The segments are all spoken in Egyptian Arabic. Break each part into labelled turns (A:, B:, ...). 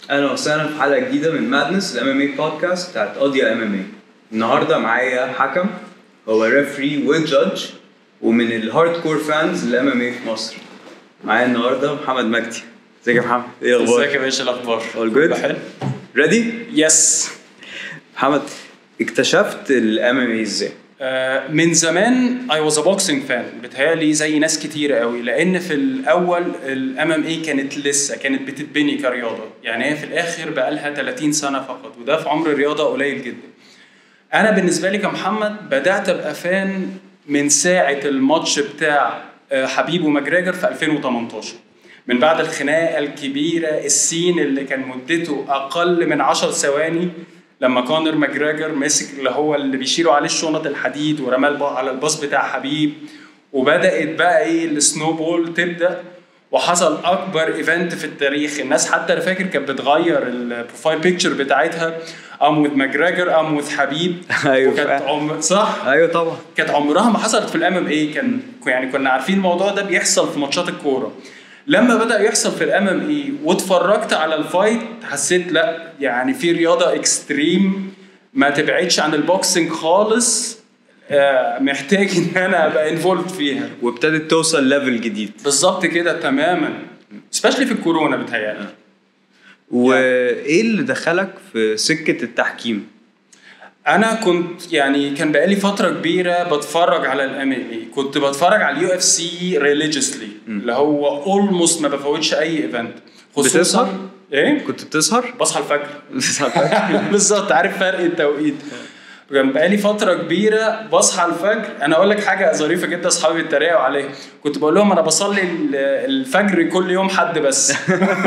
A: اهلا وسهلا في حلقه جديده من مادنس الام ام اي بودكاست بتاعت قضيه ام ام اي النهارده معايا حكم هو ريفري وجادج ومن الهارد كور فانز للام ام اي في مصر معايا النهارده محمد مجدي ازيك يا محمد ايه
B: ازيك يا
A: الاخبار
B: باشا الاخبار
A: All good؟
B: حلو
A: ريدي
B: يس
A: محمد اكتشفت الام ام اي ازاي
B: آه، من زمان اي واز ا بوكسنج فان بتهيألي زي ناس كتيرة قوي لان في الاول الام ام اي كانت لسه كانت بتتبني كرياضه يعني هي في الاخر بقى لها 30 سنه فقط وده في عمر الرياضه قليل جدا انا بالنسبه لي كمحمد بدات ابقى فان من ساعه الماتش بتاع آه، حبيب ومجراجر في 2018 من بعد الخناقه الكبيره السين اللي كان مدته اقل من 10 ثواني لما كونر ماجراجر مسك اللي هو اللي بيشيلوا عليه الشنط الحديد ورماه الب- على الباص بتاع حبيب وبدات بقى ايه السنو بول تبدا وحصل اكبر ايفنت في التاريخ الناس حتى انا فاكر كانت بتغير البروفايل بيكتشر بتاعتها ام وذ ماجراجر ام وذ حبيب
A: أيوة
B: وكانت
A: فعلا.
B: عم... صح
A: ايوه طبعا
B: كانت عمرها ما حصلت في الام ام اي كان يعني كنا عارفين الموضوع ده بيحصل في ماتشات الكوره لما بدا يحصل في الام ام اي واتفرجت على الفايت حسيت لا يعني في رياضه اكستريم ما تبعدش عن البوكسنج خالص آه، محتاج ان انا ابقى انفولد فيها
A: وابتدت توصل ليفل جديد
B: بالظبط كده تماما سبيشلي في الكورونا بتهيألي
A: وايه اللي دخلك في سكه التحكيم
B: انا كنت يعني كان بقالي فتره كبيره بتفرج على الام ام اي كنت بتفرج على اليو اف سي ريليجيوسلي اللي هو اولموست ما بفوتش اي ايفنت
A: بتسهر؟
B: ايه
A: كنت بتسهر
B: بصحى الفجر بالظبط عارف فرق التوقيت كان بقالي فترة كبيرة بصحى الفجر أنا أقول لك حاجة ظريفة جدا أصحابي بيتريقوا عليها كنت بقول لهم أنا بصلي ال- الفجر كل يوم حد بس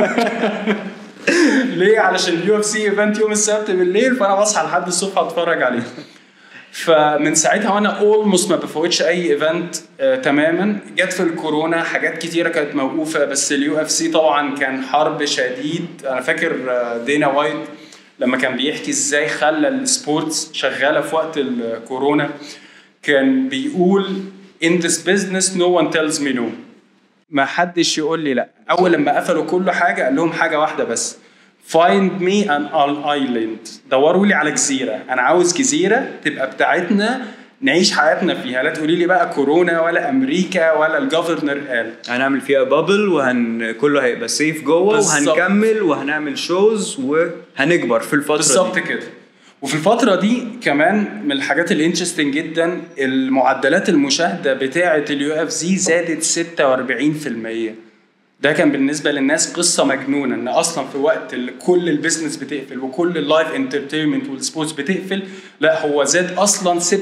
B: ليه علشان اليو اف سي ايفنت يوم السبت بالليل فانا بصحى لحد الصبح اتفرج عليه فمن ساعتها وانا اولموست ما بفوتش اي ايفنت آه تماما جت في الكورونا حاجات كتيره كانت موقوفه بس اليو اف سي طبعا كان حرب شديد انا فاكر آه، دينا وايت لما كان بيحكي ازاي خلى السبورتس شغاله في وقت الكورونا كان بيقول in this business no one tells me no ما حدش يقول لي لا اول لما قفلوا كل حاجه قال لهم حاجه واحده بس find me an island دوروا لي على جزيره انا عاوز جزيره تبقى بتاعتنا نعيش حياتنا فيها لا تقولي لي بقى كورونا ولا امريكا ولا الجفرنر قال
A: هنعمل فيها بابل وهن كله هيبقى سيف جوه
B: بالظبط.
A: وهنكمل وهنعمل شوز وهنكبر في الفتره
B: بالظبط
A: دي
B: كده وفي الفترة دي كمان من الحاجات الانترستنج جدا المعدلات المشاهدة بتاعة اليو اف زي زادت 46% ده كان بالنسبة للناس قصة مجنونة ان اصلا في وقت اللي كل البيزنس بتقفل وكل اللايف انترتينمنت والسبورتس بتقفل لا هو زاد اصلا 46%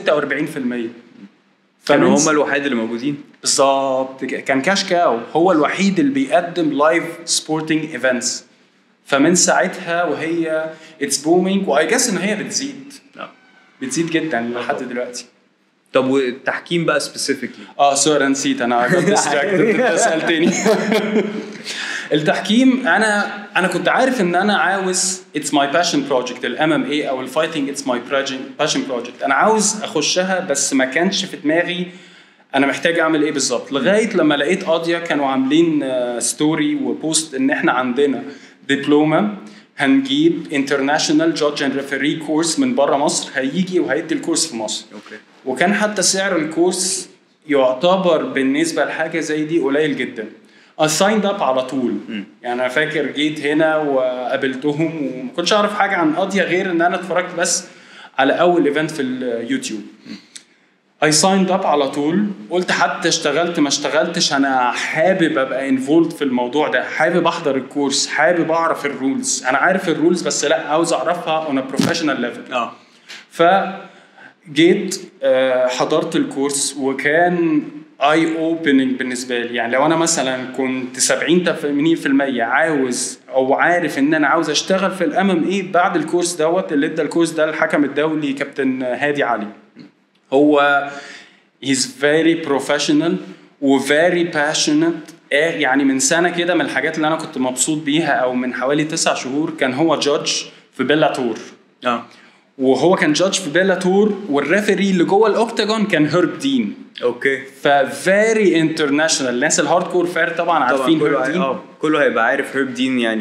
A: كانوا
B: فمن-
A: هم الوحيد اللي موجودين
B: بالظبط كده. كان كاش كاو هو الوحيد اللي بيقدم لايف سبورتنج ايفنتس فمن ساعتها وهي اتس بومينج واي جاس ان هي بتزيد بتزيد جدا لحد دلوقتي
A: طب والتحكيم بقى سبيسيفيكلي
B: اه سوري أنا نسيت انا got distracted. انت سالتني التحكيم انا انا كنت عارف ان انا عاوز اتس ماي باشن بروجكت الام ام اي او الفايتنج اتس ماي باشن بروجكت انا عاوز اخشها بس ما كانش في دماغي انا محتاج اعمل ايه بالظبط لغايه لما لقيت قاضيه كانوا عاملين ستوري وبوست ان احنا عندنا دبلومه هنجيب انترناشونال جادج اند ريفري كورس من بره مصر هيجي وهيدي الكورس في مصر
A: اوكي
B: وكان حتى سعر الكورس يعتبر بالنسبه لحاجه زي دي قليل جدا اسايند اب على طول يعني انا فاكر جيت هنا وقابلتهم وما كنتش اعرف حاجه عن قضيه غير ان انا اتفرجت بس على اول ايفنت في اليوتيوب اي سايند اب على طول قلت حتى اشتغلت ما اشتغلتش انا حابب ابقى انفولد في الموضوع ده حابب احضر الكورس حابب اعرف الرولز انا عارف الرولز بس لا عاوز اعرفها اون بروفيشنال ليفل
A: اه
B: فجيت آه، حضرت الكورس وكان اي اوبننج بالنسبه لي يعني لو انا مثلا كنت 70 80% عاوز او عارف ان انا عاوز اشتغل في الام ام اي بعد الكورس دوت اللي ادى الكورس ده الحكم الدولي كابتن هادي علي هو he's very professional و very passionate آه، يعني من سنه كده من الحاجات اللي انا كنت مبسوط بيها او من حوالي تسع شهور كان هو جادج في بيلا تور
A: اه
B: وهو كان جادج في بيلا تور والريفري اللي جوه الاوكتاجون كان هيرب دين
A: اوكي
B: ففيري انترناشونال الناس الهارد كور فير طبعا عارفين
A: كله
B: هيرب
A: هي-
B: دين
A: اه كله هيبقى عارف هيرب دين يعني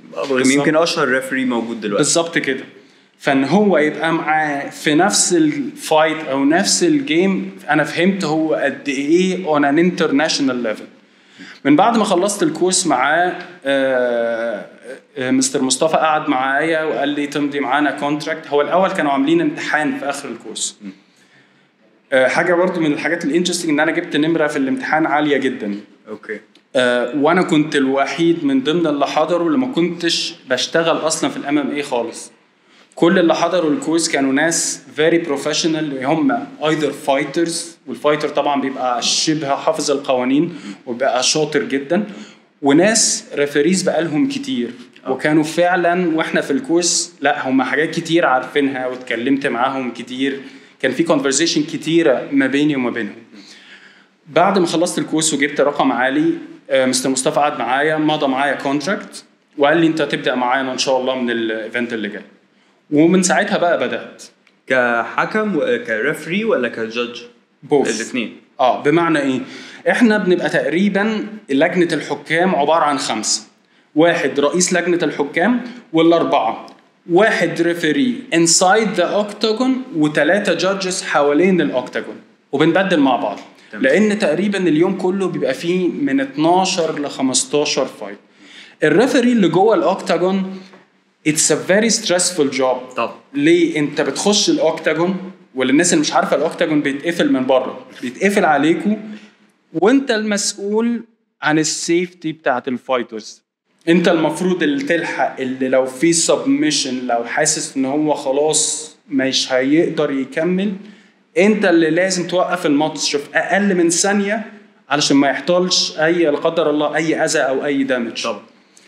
A: يمكن اشهر ريفري موجود دلوقتي
B: بالظبط كده فان هو يبقى معاه في نفس الفايت او نفس الجيم انا فهمت هو قد ايه اون ان انترناشونال ليفل من بعد ما خلصت الكورس معاه آه، آه، مستر مصطفى قعد معايا وقال لي تمضي معانا كونتراكت هو الاول كانوا عاملين امتحان في اخر الكورس آه، حاجه برضو من الحاجات الانترستنج ان انا جبت نمره في الامتحان عاليه جدا
A: اوكي
B: آه، وانا كنت الوحيد من ضمن اللي حضروا اللي ما كنتش بشتغل اصلا في الام ام اي خالص كل اللي حضروا الكورس كانوا ناس فيري بروفيشنال هم ايذر فايترز والفايتر طبعا بيبقى شبه حافظ القوانين وبيبقى شاطر جدا وناس ريفريز بقالهم كتير وكانوا فعلا واحنا في الكورس لا هم حاجات كتير عارفينها واتكلمت معاهم كتير كان في كونفرزيشن كتيره ما بيني وما بينهم بعد ما خلصت الكورس وجبت رقم عالي آه، مستر مصطفى قعد معايا مضى معايا كونتراكت وقال لي انت تبدا معانا ان شاء الله من الايفنت اللي جاي ومن ساعتها بقى بدات
A: كحكم و- كريفري ولا كجادج
B: بوث
A: الاثنين
B: اه بمعنى ايه احنا بنبقى تقريبا لجنه الحكام عباره عن خمسه واحد رئيس لجنه الحكام والاربعه واحد ريفري انسايد ذا اوكتاجون وثلاثه جادجز حوالين الاوكتاجون وبنبدل مع بعض
A: تمام.
B: لان تقريبا اليوم كله بيبقى فيه من 12 ل 15 فايت الريفري اللي جوه الاوكتاجون اتس ا فيري ستريسفul جوب
A: طبعا
B: ليه انت بتخش الاوكتاجون وللناس اللي مش عارفه الاوكتاجون بيتقفل من بره بيتقفل عليكم وانت المسؤول عن السيفتي بتاعت الفايترز انت المفروض اللي تلحق اللي لو في سبمشن لو حاسس ان هو خلاص مش هيقدر يكمل انت اللي لازم توقف الماتش في اقل من ثانيه علشان ما يحصلش اي لا قدر الله اي اذى او اي دامج
A: طبعا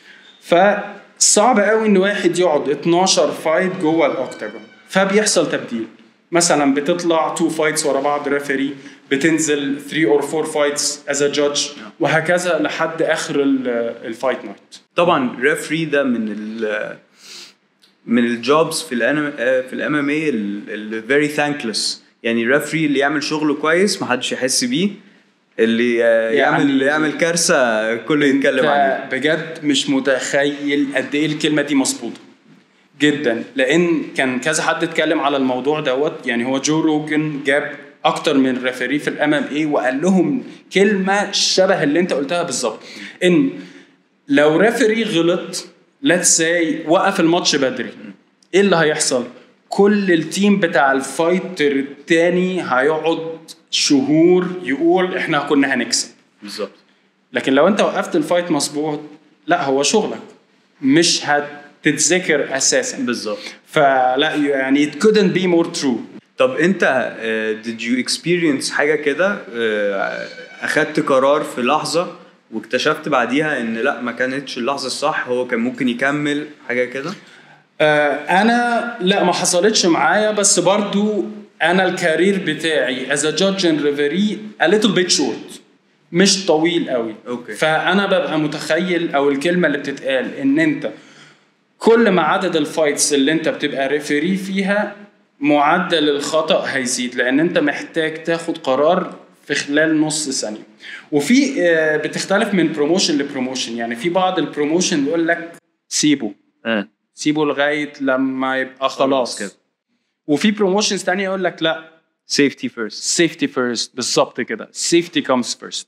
B: فصعب قوي ان واحد يقعد 12 فايت جوه الاوكتاجون فبيحصل تبديل مثلا بتطلع 2 فايتس ورا بعض ريفري بتنزل 3 اور 4 فايتس از ا جادج وهكذا لحد اخر ال- الفايت نايت
A: طبعا ريفري ده من ال من الجوبز في الانم في الام ام اي اللي فيري ثانكلس يعني الريفري اللي يعمل شغله كويس محدش يحس بيه اللي آه، يعمل
B: يعني-
A: يعمل كارثه كله يتكلم عليه
B: انت بجد مش متخيل قد ايه الكلمه دي مظبوطه جدا لان كان كذا حد اتكلم على الموضوع دوت يعني هو جو روجن جاب اكتر من ريفري في الام ام اي وقال لهم كلمه شبه اللي انت قلتها بالظبط ان لو ريفري غلط ليتس ساي وقف الماتش بدري ايه اللي هيحصل كل التيم بتاع الفايتر التاني هيقعد شهور يقول احنا كنا هنكسب
A: بالظبط
B: لكن لو انت وقفت الفايت مظبوط لا هو شغلك مش هتتذكر اساسا
A: بالظبط
B: فلا يعني it couldn't be more true
A: طب انت uh, did you experience حاجه كده uh, اخدت قرار في لحظه واكتشفت بعديها ان لا ما كانتش اللحظه الصح هو كان ممكن يكمل حاجه كده
B: آه انا لا ما حصلتش معايا بس برضو انا الكارير بتاعي as a judge and referee a little bit short مش طويل قوي
A: أوكي.
B: فانا ببقى متخيل او الكلمه اللي بتتقال ان انت كل ما عدد الفايتس اللي انت بتبقى ريفري فيها معدل الخطا هيزيد لان انت محتاج تاخد قرار في خلال نص ثانيه وفي آه، بتختلف من بروموشن لبروموشن يعني في بعض البروموشن بيقول لك سيبه
A: اه
B: سيبه لغايه لما يبقى خلاص
A: كده.
B: وفي بروموشنز تانية يقول لك لا
A: سيفتي فيرست
B: سيفتي فيرست بالظبط كده سيفتي كامز فيرست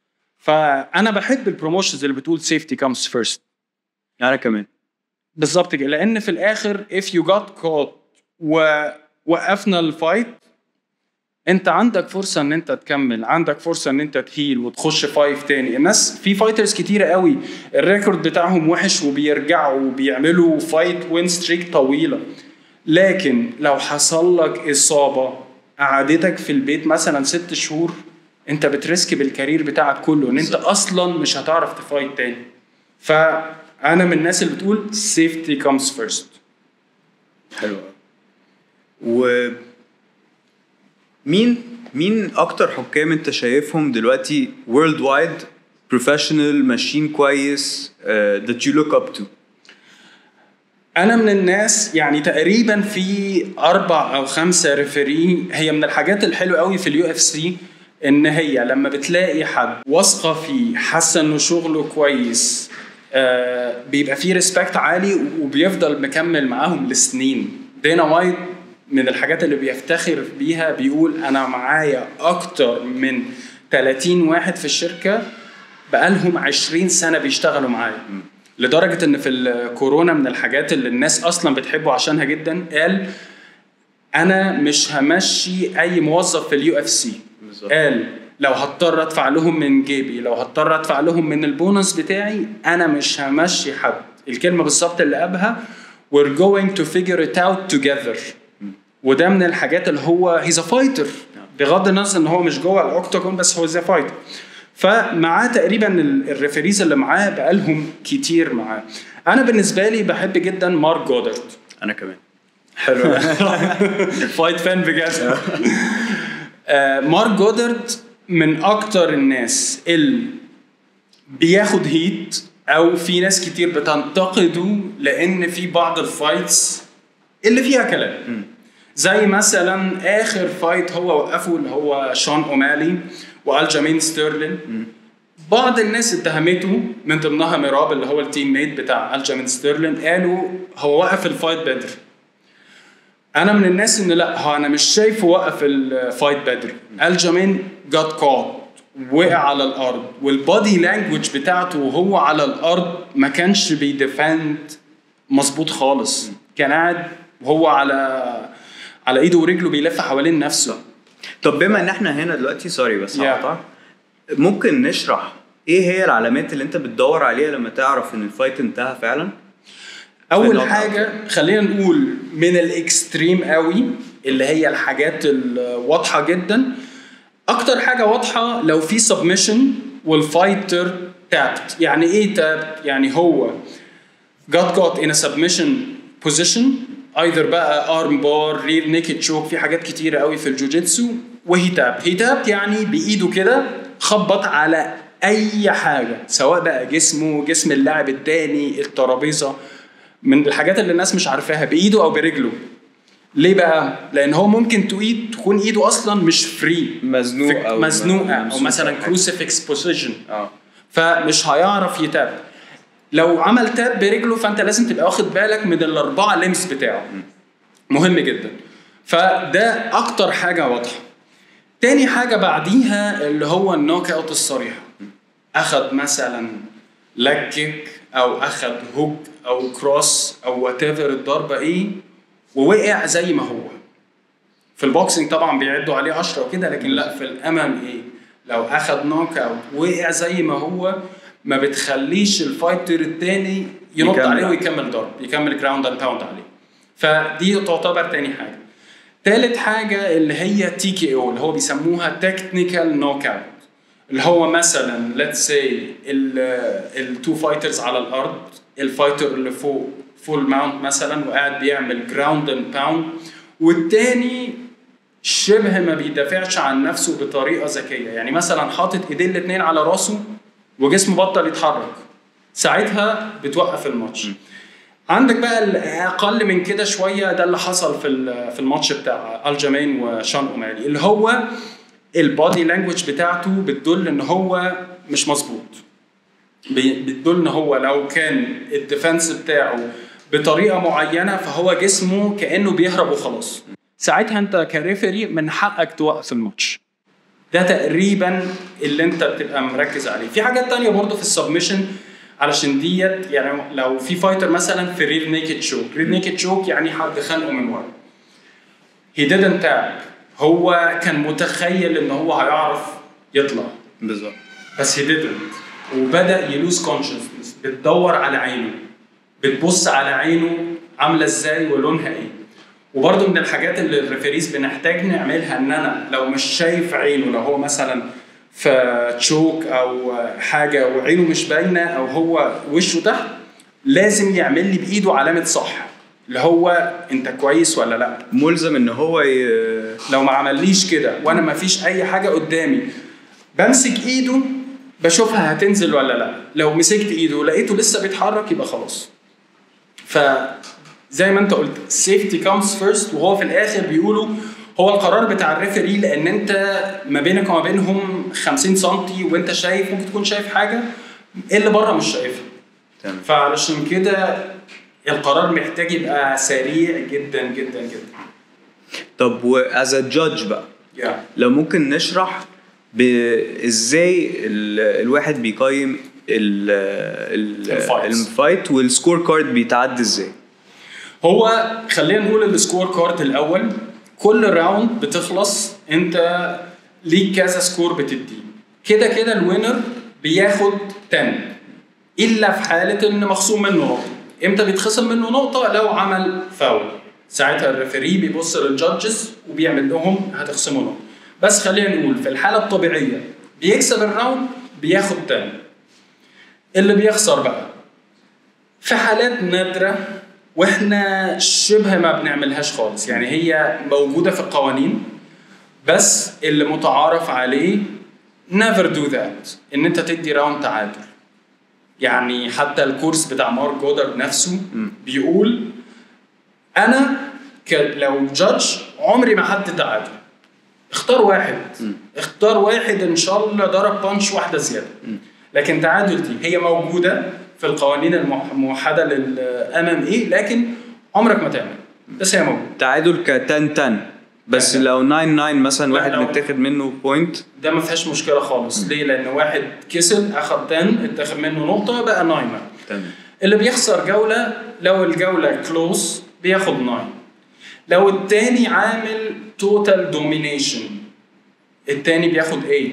B: فانا بحب البروموشنز اللي بتقول سيفتي كامز فيرست
A: انا كمان
B: بالظبط كده لان في الاخر if you got caught ووقفنا الفايت انت عندك فرصه ان انت تكمل عندك فرصه ان انت تهيل وتخش فايف تاني الناس في فايترز كتيره قوي الريكورد بتاعهم وحش وبيرجعوا وبيعملوا فايت وين ستريك طويله لكن لو حصل لك اصابه قعدتك في البيت مثلا ست شهور انت بتريسك بالكارير بتاعك كله ان انت اصلا مش هتعرف تفايت تاني فانا من الناس اللي بتقول safety comes first
A: حلو أوي. و مين مين اكتر حكام انت شايفهم دلوقتي وورلد وايد بروفيشنال ماشيين كويس uh, that you look up to
B: انا من الناس يعني تقريبا في اربع او خمسه ريفري هي من الحاجات الحلوه قوي في اليو اف سي ان هي لما بتلاقي حد واثقه فيه حاسه انه شغله كويس آه بيبقى فيه ريسبكت عالي وبيفضل مكمل معاهم لسنين دينا وايت من الحاجات اللي بيفتخر بيها بيقول انا معايا اكتر من 30 واحد في الشركه بقالهم 20 سنه بيشتغلوا معايا لدرجه ان في الكورونا من الحاجات اللي الناس اصلا بتحبه عشانها جدا قال انا مش همشي اي موظف في اليو اف سي
A: بالظبط.
B: قال لو هضطر ادفع لهم من جيبي لو هضطر ادفع لهم من البونص بتاعي انا مش همشي حد الكلمه بالظبط اللي قبلها we're going to figure it out together وده من الحاجات اللي هو هيز ا فايتر بغض النظر ان هو مش جوه الاوكتاجون بس هو زي فايتر فمعاه تقريبا ال- الريفريز اللي معاه بقالهم كتير معاه انا بالنسبه لي بحب جدا مارك جودرد
A: انا كمان
B: حلو فايت فان بجد آه، مارك جودرد من اكتر الناس اللي بياخد هيت او في ناس كتير بتنتقده لان في بعض الفايتس اللي فيها كلام زي مثلا اخر فايت هو وقفه اللي هو شون اومالي والجامين ستيرلين بعض الناس اتهمته من ضمنها ميراب اللي هو التيم ميت بتاع الجامين ستيرلين قالوا هو وقف الفايت بدري انا من الناس ان لا هو انا مش شايفه وقف الفايت بدري الجامين جات كوت وقع على الارض والبادي لانجوج بتاعته وهو على الارض ما كانش بيديفند مظبوط خالص كان قاعد وهو على على ايده ورجله بيلف حوالين نفسه
A: طب بما ان احنا هنا دلوقتي سوري بس
B: Yeah.
A: هقطع ممكن نشرح ايه هي العلامات اللي انت بتدور عليها لما تعرف ان الفايت انتهى فعلا
B: اول
A: النقطة.
B: حاجه خلينا نقول من الاكستريم قوي اللي هي الحاجات الواضحه جدا اكتر حاجه واضحه لو في سبمشن والفايتر تابت يعني ايه تابت يعني هو got caught in a submission position either بقى arm bar rear naked choke في حاجات كتيرة قوي في الجوجيتسو وهي تاب هي تاب يعني بإيده كده خبط على أي حاجة سواء بقى جسمه جسم اللاعب التاني الترابيزة من الحاجات اللي الناس مش عارفاها بإيده أو برجله ليه بقى؟ لأن هو ممكن تقيد تكون إيده أصلا مش فري
A: مزنوق أو
B: مزنوقة أو
A: ممسوكة
B: مثلا
A: أو حاجة.
B: كروسيفكس بوزيشن
A: اه
B: فمش هيعرف يتاب لو عمل تاب برجله فانت لازم تبقى واخد بالك من الاربعه لمس بتاعه مهم جدا فده اكتر حاجه واضحه تاني حاجه بعديها اللي هو النوك اوت الصريح اخد مثلا لاج كيك او اخد هوك او كروس او وات ايفر الضربه ايه ووقع زي ما هو في البوكسنج طبعا بيعدوا عليه 10 وكده لكن لا في الامام ايه لو اخد نوك اوت وقع زي ما هو ما بتخليش الفايتر التاني ينط
A: يكمل.
B: عليه ويكمل ضرب يكمل جراوند اند باوند عليه فدي تعتبر تاني حاجه تالت حاجه اللي هي تي كي او اللي هو بيسموها تكنيكال نوك اوت اللي هو مثلا ليتس سي التو فايترز على الارض الفايتر اللي فوق فول ماونت مثلا وقاعد بيعمل جراوند اند باوند والتاني شبه ما بيدافعش عن نفسه بطريقه ذكيه يعني مثلا حاطط ايديه الاثنين على راسه وجسمه بطل يتحرك ساعتها بتوقف الماتش عندك بقى الاقل من كده شويه ده اللي حصل في ال- في الماتش بتاع الجامين وشان اومالي اللي هو البادي لانجوج بتاعته بتدل ان هو مش مظبوط بي- بتدل ان هو لو كان الديفنس بتاعه بطريقه معينه فهو جسمه كانه بيهرب وخلاص ساعتها انت كريفري من حقك توقف الماتش ده تقريبا اللي انت بتبقى مركز عليه في حاجات تانية برضه في السبمشن علشان ديت يعني لو في فايتر مثلا في ريل نيكد شوك ريل نيكد شوك يعني حد خانقه من ورا هي didn't tap هو كان متخيل ان هو هيعرف يطلع
A: بالظبط
B: بس هي didn't وبدا يلوز كونشسنس بتدور على عينه بتبص على عينه عامله ازاي ولونها ايه وبرده من الحاجات اللي الريفريز بنحتاج نعملها ان انا لو مش شايف عينه لو هو مثلا في تشوك او حاجه وعينه مش باينه او هو وشه تحت لازم يعمل لي بايده علامه صح اللي هو انت كويس ولا لا
A: ملزم ان هو ي...
B: لو ما عمليش كده وانا ما فيش اي حاجه قدامي بمسك ايده بشوفها هتنزل ولا لا لو مسكت ايده ولقيته لسه بيتحرك يبقى خلاص ف زي ما انت قلت سيفتي كامز فيرست وهو في الاخر بيقولوا هو القرار بتاع الريفري لان انت ما بينك وما بينهم 50 سم وانت شايف ممكن تكون شايف حاجه اللي بره مش شايفها
A: تمام.
B: فعلشان كده القرار محتاج يبقى سريع جدا جدا جدا
A: طب و as a judge بقى
B: yeah.
A: لو ممكن نشرح ب- ازاي ال- الواحد بيقيم ال ال
B: الفايتس.
A: الفايت والسكور كارد بيتعدي ازاي
B: هو خلينا نقول السكور كارد الاول كل راوند بتخلص انت ليك كذا سكور بتديه كده كده الوينر بياخد 10 الا في حاله ان مخصوم منه نقطه امتى بيتخصم منه نقطه لو عمل فاول ساعتها الريفري بيبص للجادجز وبيعمل لهم هتخصموا نقطه بس خلينا نقول في الحاله الطبيعيه بيكسب الراوند بياخد 10 اللي بيخسر بقى في حالات نادرة واحنا شبه ما بنعملهاش خالص يعني هي موجودة في القوانين بس اللي متعارف عليه never do that ان انت تدي راوند تعادل يعني حتى الكورس بتاع مارك جودر نفسه بيقول انا ك- لو جادج عمري ما حد تعادل اختار واحد اختار واحد ان شاء الله ضرب بانش واحده زياده لكن تعادل دي هي موجوده في القوانين المح- الموحده للام ام اي لكن عمرك ما تعمل بس هي موجوده
A: تعادل ك 10 10 بس
B: لا.
A: لو 9 9 مثلا
B: لا،
A: واحد
B: لو-
A: متاخد منه بوينت
B: ده ما فيهاش مشكله خالص ليه لان واحد كسب اخد 10 اتاخد منه نقطه بقى 9
A: تمام
B: اللي بيخسر جولة لو الجولة كلوز بياخد 9 لو التاني عامل توتال دومينيشن التاني بياخد 8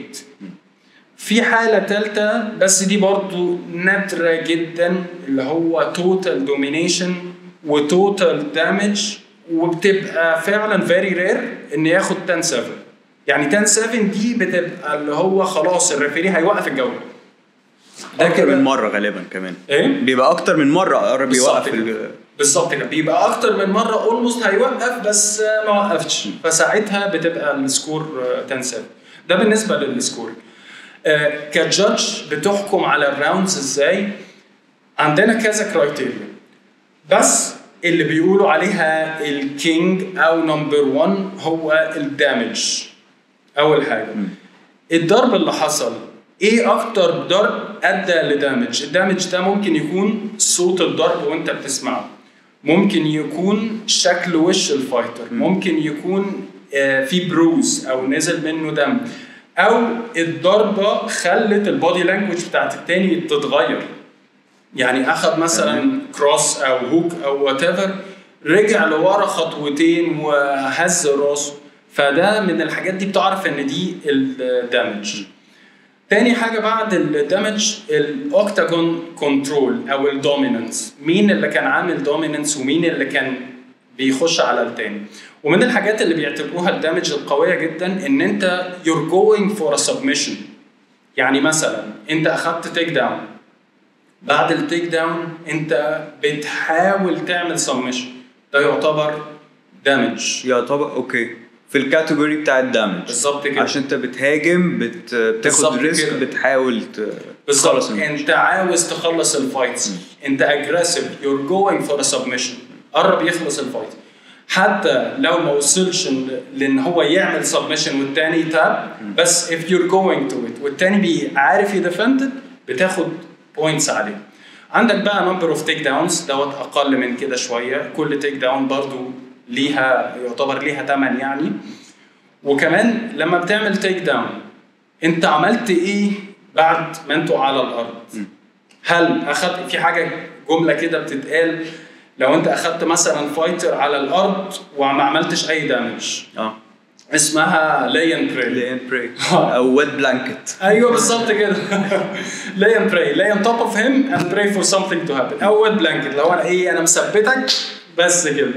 B: في حالة تالتة بس دي برضو نادرة جدا اللي هو توتال دومينيشن وتوتال دامج وبتبقى فعلا فيري رير ان ياخد 10 7 يعني 10 7 دي بتبقى اللي هو خلاص الريفيري هيوقف الجولة ده
A: اكتر
B: كده-
A: من مره غالبا كمان
B: ايه؟
A: بيبقى اكتر من مره قرب
B: بالظبط
A: يوقف
B: كده.
A: ال-
B: بالظبط كده بيبقى اكتر من مره اولموست هيوقف بس ما وقفش فساعتها بتبقى السكور 10 7 ده بالنسبه للسكور آه، كجادج بتحكم على الراوندز ازاي عندنا كذا كرايتيريا بس اللي بيقولوا عليها الكينج او نمبر 1 هو الدامج اول حاجه الضرب اللي حصل ايه اكتر ضرب ادى لدامج الدامج ده ممكن يكون صوت الضرب وانت بتسمعه ممكن يكون شكل وش الفايتر ممكن يكون آه، في بروز او نزل منه دم او الضربه خلت البودي لانجوج بتاعت التاني تتغير يعني اخذ مثلا كروس او هوك او وات ايفر رجع لورا خطوتين وهز راسه فده من الحاجات دي بتعرف ان دي الدامج تاني حاجة بعد الدامج الاوكتاجون كنترول او الدوميننس مين اللي كان عامل دوميننس ومين اللي كان بيخش على التاني ومن الحاجات اللي بيعتبروها الدامج القوية جدا ان انت you're going for a submission يعني مثلا انت اخدت تيك داون بعد التيك داون انت بتحاول تعمل سبمشن ده يعتبر دامج
A: يعتبر اوكي في الكاتيجوري بتاع الدامج
B: بالظبط كده
A: عشان انت بتهاجم بت... بتاخد
B: بالظبط
A: ريسك
B: كده.
A: بتحاول ت...
B: بالظبط
A: تخلص الماتش.
B: انت عاوز تخلص الفايتس انت اجريسيف يور جوينج فور سبمشن قرب يخلص الفايت حتى لو ما وصلش ل- لان هو يعمل سبمشن والتاني تاب بس if you're going to it والتاني بي عارف يدفند بتاخد بوينتس عليه عندك بقى نمبر اوف تيك داونز دوت اقل من كده شويه كل تيك داون برضو ليها يعتبر ليها ثمن يعني وكمان لما بتعمل تيك داون انت عملت ايه بعد ما انتوا على الارض هل اخدت في حاجه جمله كده بتتقال لو انت اخدت مثلا فايتر على الارض وما عملتش اي دامج
A: اه
B: اسمها لين بري
A: لين بري او ويت بلانكت
B: ايوه بالظبط كده lay and pray lay on top of him and pray for something to happen او wet blanket لو انا ايه انا مثبتك بس كده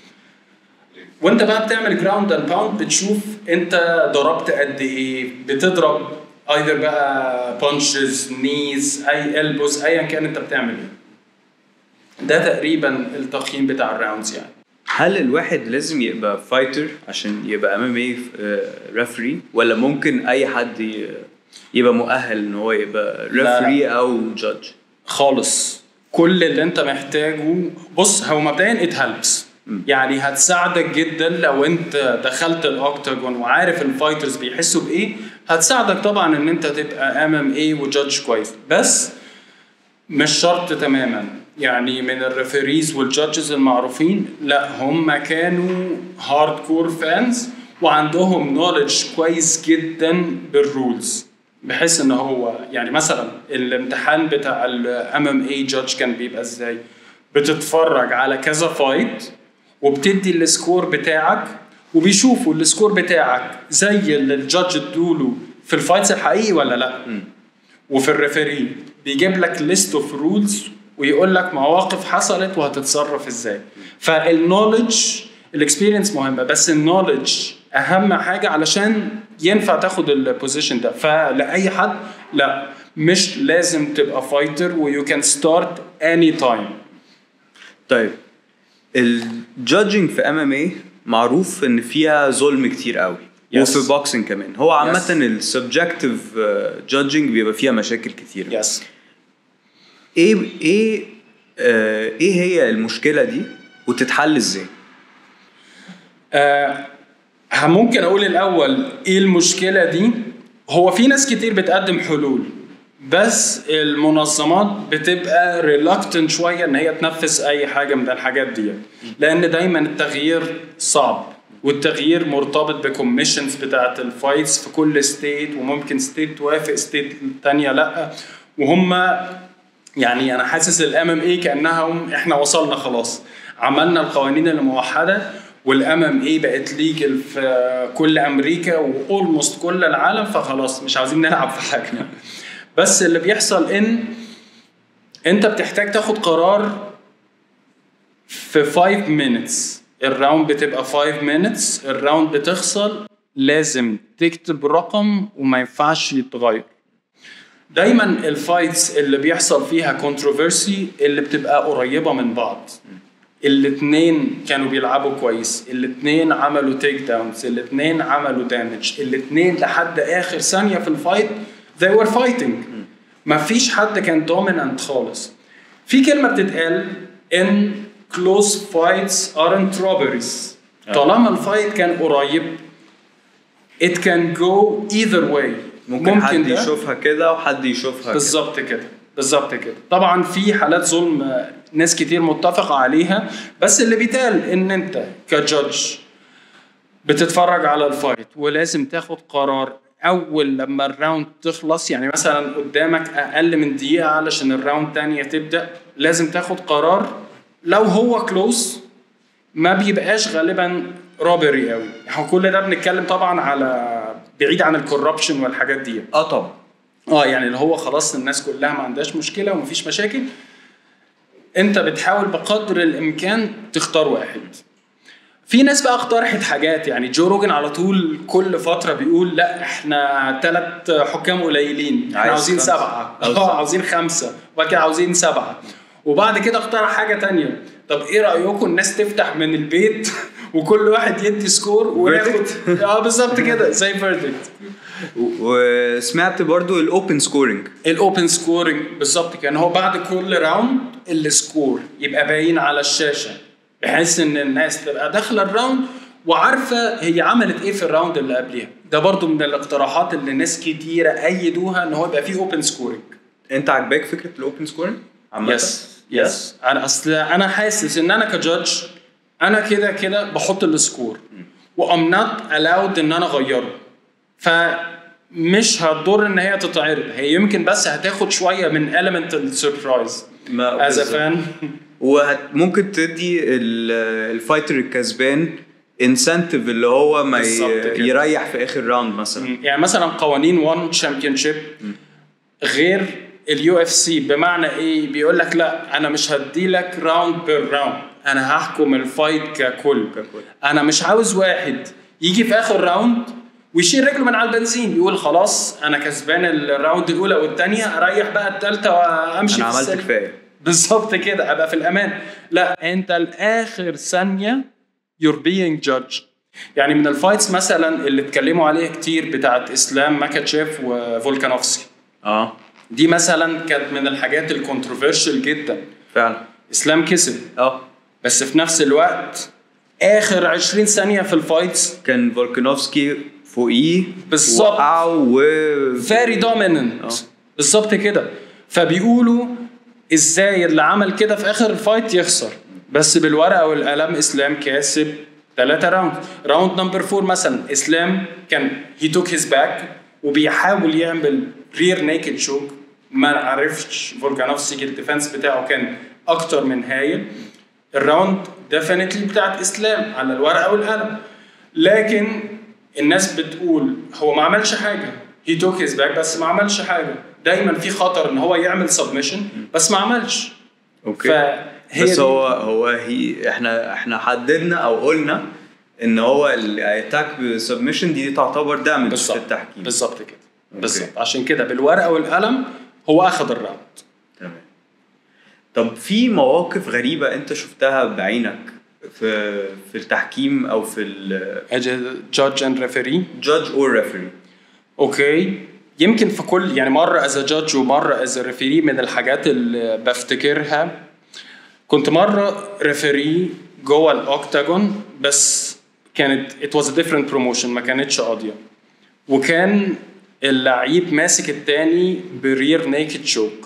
B: وانت بقى بتعمل جراوند اند باوند بتشوف انت ضربت قد ايه بتضرب ايذر بقى بانشز نيز اي البوز ايا كان انت بتعمل ايه ده تقريبا التقييم بتاع الراوندز يعني
A: هل الواحد لازم يبقى فايتر عشان يبقى ام ام اي ريفري ولا ممكن اي حد ي- يبقى مؤهل ان هو يبقى
B: لا.
A: ريفري او جادج
B: خالص كل اللي انت محتاجه بص هو مبدئيا ات هيلبس يعني هتساعدك جدا لو انت دخلت الاوكتاجون وعارف الفايترز بيحسوا بايه هتساعدك طبعا ان انت تبقى ام ام اي وجادج كويس بس مش شرط تماما يعني من الريفريز والجادجز المعروفين لا هم كانوا هارد كور فانز وعندهم نولج كويس جدا بالرولز بحيث ان هو يعني مثلا الامتحان بتاع الام ام اي جادج كان بيبقى ازاي بتتفرج على كذا فايت وبتدي السكور بتاعك وبيشوفوا السكور بتاعك زي اللي الجادج ادوله في الفايتس الحقيقي ولا لا وفي الريفري بيجيب لك ليست اوف رولز ويقول لك مواقف حصلت وهتتصرف ازاي فالنولج الاكسبيرينس مهمه بس النولج اهم حاجه علشان ينفع تاخد البوزيشن ده فلاي حد لا مش لازم تبقى فايتر ويو كان ستارت اني تايم
A: طيب الجادجنج في ام ام اي معروف ان فيها ظلم كتير قوي
B: Yes.
A: وفي بوكسنج كمان هو عامة
B: Yes.
A: السبجكتيف جادجنج بيبقى فيها مشاكل كتير
B: يس
A: ايه ايه آه ايه هي المشكلة دي وتتحل ازاي؟
B: آه ممكن اقول الاول ايه المشكله دي هو في ناس كتير بتقدم حلول بس المنظمات بتبقى ريلاكتنت شويه ان هي تنفذ اي حاجه من الحاجات دي لان دايما التغيير صعب والتغيير مرتبط بكوميشنز بتاعت الفايتس في كل ستيت وممكن ستيت توافق ستيت تانية لا وهم يعني انا حاسس الام ام اي كانها احنا وصلنا خلاص عملنا القوانين الموحده والام ام اي بقت ليجل في كل امريكا واولموست كل العالم فخلاص مش عاوزين نلعب في حاجه بس اللي بيحصل ان انت بتحتاج تاخد قرار في 5 minutes الراوند بتبقى 5 minutes الراوند بتخسر لازم تكتب رقم وما ينفعش يتغير دايما الفايتس اللي بيحصل فيها كونتروفرسي اللي بتبقى قريبه من بعض الاثنين كانوا بيلعبوا كويس الاثنين عملوا تيك داونز الاثنين عملوا دامج الاثنين لحد اخر ثانيه في الفايت they were fighting ما فيش حد كان دومينانت خالص في كلمه بتتقال ان close fights aren't robberies طالما الفايت كان قريب it can go either way
A: ممكن, ممكن حد
B: ده-
A: يشوفها كده وحد يشوفها كده
B: بالظبط كده بالظبط كده طبعا في حالات ظلم آه، ناس كتير متفقة عليها بس اللي بيتقال ان انت كجادج بتتفرج على الفايت ولازم تاخد قرار اول لما الراوند تخلص يعني مثلا قدامك اقل من دقيقة علشان الراوند تانية تبدأ لازم تاخد قرار لو هو كلوز ما بيبقاش غالبا روبري قوي احنا كل ده بنتكلم طبعا على بعيد عن الكوربشن والحاجات دي
A: اه طبعا
B: اه يعني اللي هو خلاص الناس كلها ما عندهاش مشكله ومفيش مشاكل انت بتحاول بقدر الامكان تختار واحد في ناس بقى اقترحت حاجات يعني جو روجن على طول كل فتره بيقول لا احنا ثلاث حكام قليلين احنا
A: عايز
B: عاوزين
A: خمسة.
B: سبعه
A: عاوز
B: اه
A: سبعة.
B: عاوزين خمسه وبعد كده عاوزين سبعه وبعد كده اقترح حاجه تانية طب ايه رايكم الناس تفتح من البيت وكل واحد يدي سكور وناخد اه بالظبط كده زي فيردكت
A: وسمعت برضو الاوبن سكورنج
B: الاوبن سكورنج بالظبط كان هو بعد كل راوند السكور يبقى باين على الشاشه بحيث ان الناس تبقى داخله الراوند وعارفه هي عملت ايه في الراوند اللي قبليها ده برضو من الاقتراحات اللي ناس كتيره ايدوها ان هو يبقى فيه اوبن سكورنج
A: انت عاجباك فكره الاوبن سكورنج عامه
B: يس يس انا اصل انا حاسس ان انا كجادج انا كده كده بحط السكور وام نوت الاود ان انا اغيره فمش هتضر ان هي تتعرض هي يمكن بس هتاخد شويه من element السربرايز
A: ما
B: از
A: بالظبط.
B: فان
A: وممكن تدي ال- الفايتر الكسبان انسنتيف اللي هو ما ي-
B: بالظبط كده.
A: يريح في اخر راوند مثلا
B: يعني مثلا قوانين 1 تشامبيون شيب غير اليو اف سي بمعنى ايه بيقول لك لا انا مش هدي لك راوند بير راوند انا هحكم الفايت ككل
A: ككل.
B: انا مش عاوز واحد يجي في اخر راوند ويشيل رجله من على البنزين يقول خلاص انا كسبان الراوند الاولى والثانيه اريح بقى الثالثه وامشي
A: انا
B: في
A: عملت
B: السلم.
A: كفايه
B: بالظبط كده ابقى في امان لا انت لاخر ثانيه you're being judged يعني من الفايتس مثلا اللي اتكلموا عليها كتير بتاعت اسلام ماكاتشيف وفولكانوفسكي
A: اه
B: دي مثلا كانت من الحاجات الكونتروفيرشال جدا
A: فعلا
B: اسلام كسب
A: اه
B: بس في نفس الوقت اخر 20 ثانيه في الفايتس
A: كان فولكانوفسكي فوقيه
B: بالظبط.
A: وقعه و
B: فيري دوميننت
A: آه.
B: بالظبط كده فبيقولوا ازاي اللي عمل كده في اخر الفايت يخسر بس بالورقه والقلم اسلام كاسب ثلاثة راوند راوند نمبر 4 مثلا اسلام كان هي توك هيز باك وبيحاول يعمل رير نيكد شوك ما عرفش فولكانوفسكي الديفنس بتاعه كان اكتر من هايل الراوند ديفينتلي بتاعت اسلام على الورقه والقلم لكن الناس بتقول هو ما عملش حاجه هي توك هيز باك بس ما عملش حاجه دايما في خطر ان هو يعمل سبمشن بس ما عملش
A: اوكي
B: فهي
A: بس
B: دي-
A: هو هو هي احنا احنا حددنا او قلنا ان هو الاتاك بسبمشن دي تعتبر دامج في
B: بالظبط
A: التحكيم
B: بالظبط كده بالظبط عشان كده بالورقه والقلم هو اخذ الراوند
A: تمام طب في مواقف غريبه انت شفتها بعينك في في التحكيم او في
B: جادج اند ريفري
A: الجادج اور ريفري
B: اوكي يمكن في كل يعني مره از جادج ومره از ريفري من الحاجات اللي بفتكرها كنت مره ريفري جوه الاوكتاجون بس كانت ات واز ديفرنت بروموشن ما كانتش قاضيه وكان اللعيب ماسك التاني برير نيكد شوك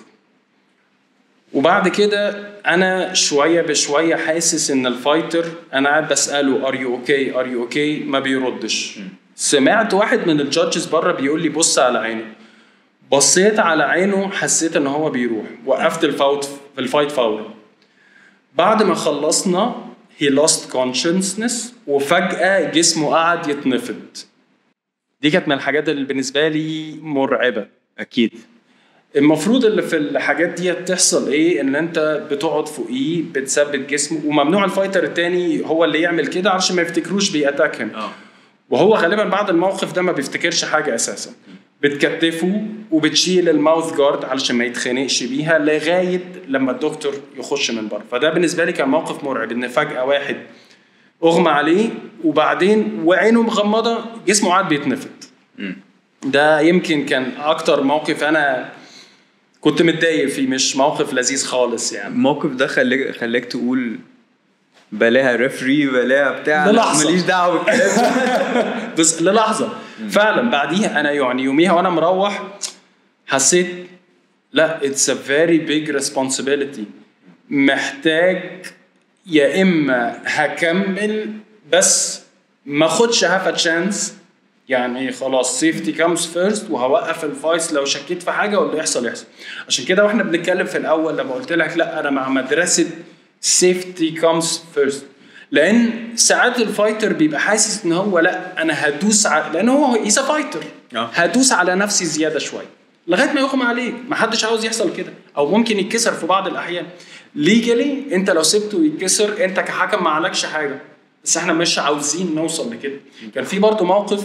B: وبعد كده انا شويه بشويه حاسس ان الفايتر انا قاعد بساله ار يو اوكي ار يو اوكي ما بيردش سمعت واحد من الجادجز بره بيقول لي بص على عينه بصيت على عينه حسيت ان هو بيروح وقفت الفاوت في الفايت فورا بعد ما خلصنا he lost consciousness وفجأة جسمه قعد يتنفض دي كانت من الحاجات اللي بالنسبة لي مرعبة
A: اكيد
B: المفروض اللي في الحاجات دي تحصل ايه ان انت بتقعد فوقيه بتثبت جسمه وممنوع الفايتر التاني هو اللي يعمل كده علشان ما يفتكروش بيأتاكهم
A: اه
B: وهو غالبا بعد الموقف ده ما بيفتكرش حاجه اساسا بتكتفه وبتشيل الماوث جارد علشان ما يتخانقش بيها لغايه لما الدكتور يخش من بره فده بالنسبه لي كان موقف مرعب ان فجاه واحد اغمى عليه وبعدين وعينه مغمضه جسمه قاعد بيتنفض
A: مم.
B: ده يمكن كان اكتر موقف انا كنت متضايق فيه مش موقف لذيذ خالص يعني
A: الموقف ده خلاك خلاك تقول بلاها ريفري بلاها بتاع
B: للحظة.
A: ماليش دعوه بالكلام
B: بس للحظه فعلا بعديها انا يعني يوميها وانا مروح حسيت لا اتس ا فيري بيج ريسبونسبيلتي محتاج يا اما هكمل بس ما اخدش هاف ا تشانس يعني خلاص سيفتي كامز فيرست وهوقف الفايس لو شكيت في حاجه واللي يحصل يحصل عشان كده واحنا بنتكلم في الاول لما قلت لك لا انا مع مدرسه سيفتي كامز فيرست لان ساعات الفايتر بيبقى حاسس ان هو لا انا هدوس على لان هو هيز فايتر
A: آه.
B: هدوس على نفسي زياده شويه لغايه ما يغمى عليه ما حدش عاوز يحصل كده او ممكن يتكسر في بعض الاحيان ليجالي انت لو سبته يتكسر انت كحكم ما عليكش حاجه بس احنا مش عاوزين نوصل لكده كان في برضه موقف